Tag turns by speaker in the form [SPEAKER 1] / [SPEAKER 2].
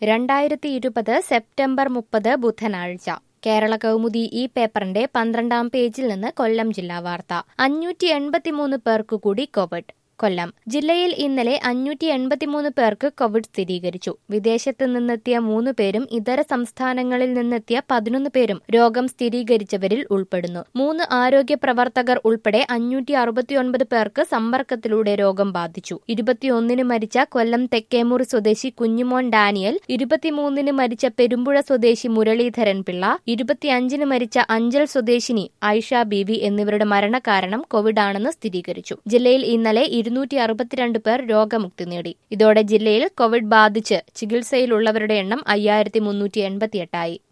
[SPEAKER 1] രണ്ടായിരത്തി ഇരുപത് സെപ്റ്റംബർ മുപ്പത് ബുധനാഴ്ച കേരള കൗമുദി ഈ പേപ്പറിന്റെ പന്ത്രണ്ടാം പേജിൽ നിന്ന് കൊല്ലം ജില്ലാ വാർത്ത അഞ്ഞൂറ്റി എൺപത്തിമൂന്ന് പേർക്ക് കൂടി കോവിഡ് കൊല്ലം ജില്ലയിൽ ഇന്നലെ അഞ്ഞൂറ്റി എൺപത്തിമൂന്ന് പേർക്ക് കോവിഡ് സ്ഥിരീകരിച്ചു വിദേശത്ത് നിന്നെത്തിയ മൂന്ന് പേരും ഇതര സംസ്ഥാനങ്ങളിൽ നിന്നെത്തിയ പതിനൊന്ന് പേരും രോഗം സ്ഥിരീകരിച്ചവരിൽ ഉൾപ്പെടുന്നു മൂന്ന് ആരോഗ്യ പ്രവർത്തകർ ഉൾപ്പെടെ അഞ്ഞൂറ്റി അറുപത്തിയൊൻപത് പേർക്ക് സമ്പർക്കത്തിലൂടെ രോഗം ബാധിച്ചു ഇരുപത്തിയൊന്നിന് മരിച്ച കൊല്ലം തെക്കേമുറി സ്വദേശി കുഞ്ഞുമോൻ ഡാനിയൽ ഇരുപത്തിമൂന്നിന് മരിച്ച പെരുമ്പുഴ സ്വദേശി മുരളീധരൻ പിള്ള ഇരുപത്തിയഞ്ചിന് മരിച്ച അഞ്ചൽ സ്വദേശിനി ഐഷ ബീവി എന്നിവരുടെ മരണകാരണം കോവിഡ് ആണെന്ന് സ്ഥിരീകരിച്ചു ജില്ലയിൽ ഇന്നലെ ഇരുന്നൂറ്റി അറുപത്തിരണ്ട് പേർ രോഗമുക്തി നേടി ഇതോടെ ജില്ലയിൽ കോവിഡ് ബാധിച്ച് ചികിത്സയിലുള്ളവരുടെ എണ്ണം അയ്യായിരത്തി മുന്നൂറ്റി എൺപത്തിയെട്ടായി